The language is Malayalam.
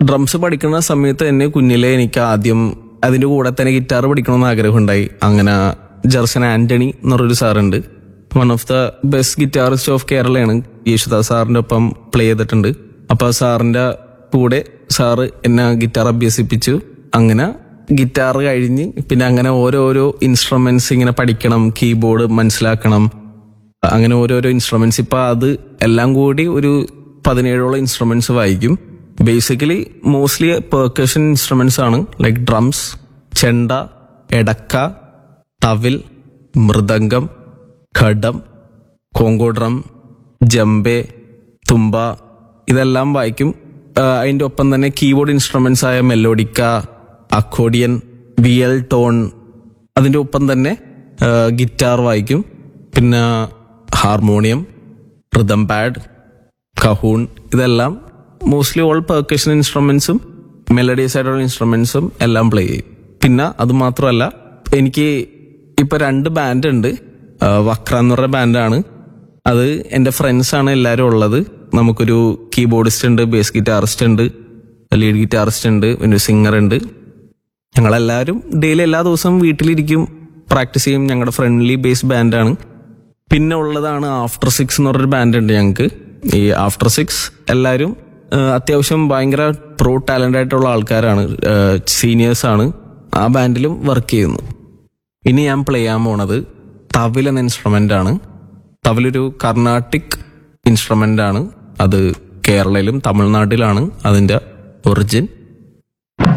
ഡ്രംസ് പഠിക്കുന്ന സമയത്ത് തന്നെ കുഞ്ഞിലെ എനിക്ക് ആദ്യം അതിന്റെ കൂടെ തന്നെ ഗിറ്റാർ പഠിക്കണമെന്ന് ആഗ്രഹമുണ്ടായി അങ്ങനെ ജർസൻ ആന്റണി എന്ന് പറഞ്ഞൊരു സാറുണ്ട് one of the best guitarist of കേരളയാണ് യേശുദാസ് സാറിന്റെ ഒപ്പം പ്ലേ ചെയ്തിട്ടുണ്ട് അപ്പൊ സാറിന്റെ കൂടെ സാറ് എന്നെ ഗിറ്റാർ അഭ്യസിപ്പിച്ചു അങ്ങനെ ഗിറ്റാർ കഴിഞ്ഞ് പിന്നെ അങ്ങനെ ഓരോരോ ഇൻസ്ട്രുമെന്റ്സ് ഇങ്ങനെ പഠിക്കണം കീബോർഡ് മനസ്സിലാക്കണം അങ്ങനെ ഓരോരോ ഇൻസ്ട്രുമെന്റ്സ് ഇപ്പൊ അത് എല്ലാം കൂടി ഒരു പതിനേഴോളം ഇൻസ്ട്രുമെന്റ്സ് വായിക്കും ബേസിക്കലി മോസ്റ്റ്ലി പെർക്കഷൻ ഇൻസ്ട്രുമെന്റ്സ് ആണ് like drums chenda edakka thavil mridangam ghatam conga drum djembe tumba ഇതെല്ലാം വായിക്കും ആ, അതിന്റെ ഒപ്പം തന്നെ കീബോർഡ് ഇൻസ്ട്രുമെന്റ്സ് ആയ മെലോഡിക്ക അക്കോഡിയൻ വിയൽ ടോൺ അതിന്റെ ഒപ്പം തന്നെ ആ, ഗിറ്റാർ വായിക്കും പിന്നെ ഹാർമോണിയം റിതം പാഡ് കഹൂൺ ഇതെല്ലാം മോസ്റ്റ്ലി ഓൾ പെർക്കഷൻ ഇൻസ്ട്രുമെന്റ്സും മെലഡീസ് ആയിട്ടുള്ള ഇൻസ്ട്രുമെന്റ്സും എല്ലാം പ്ലേ ചെയ്യും പിന്നെ അത് മാത്രമല്ല എനിക്ക് ഇപ്പൊ രണ്ട് ബാൻഡ് ഉണ്ട് ആ, വക്ര എന്ന് പറഞ്ഞ ബാൻഡാണ് അത് എന്റെ ഫ്രണ്ട്സ് ആണ് എല്ലാവരും ഉള്ളത് നമുക്കൊരു കീബോർഡിസ്റ്റ് ഉണ്ട് ബേസ് ഗിറ്റാറിസ്റ്റ് ഉണ്ട് ലീഡ് ഗിറ്റാറിസ്റ്റ് ഉണ്ട് പിന്നെ സിംഗർ ഉണ്ട് ഞങ്ങളെല്ലാവരും ഡെയിലി എല്ലാ ദിവസവും വീട്ടിലിരിക്കും പ്രാക്ടീസ് ചെയ്യും ഞങ്ങളുടെ ഫ്രണ്ട്ലി ബേസ് ബാൻഡാണ് പിന്നെ ഉള്ളതാണ് ആഫ്റ്റർ സിക്സ് എന്ന് പറഞ്ഞൊരു ബാൻഡ് ഉണ്ട് ഞങ്ങൾക്ക് ഈ ആഫ്റ്റർ സിക്സ് എല്ലാവരും ആ, അത്യാവശ്യം ഭയങ്കര പ്രോ ടാലന്റ് ആയിട്ടുള്ള ആൾക്കാരാണ് സീനിയേഴ്സ് ആണ് ആ ബാൻഡിലും വർക്ക് ചെയ്യുന്നു ഇനി ഞാൻ പ്ലേ ചെയ്യാൻ പോണത് തവിൽ എന്ന ഇൻസ്ട്രുമെന്റ് ആണ് തവിലൊരു കർണാട്ടിക് ഇൻസ്ട്രുമെന്റ് ആണ് അത് കേരളയിലും തമിഴ്നാട്ടിലാണ് അതിന്റെ ഒറിജിൻ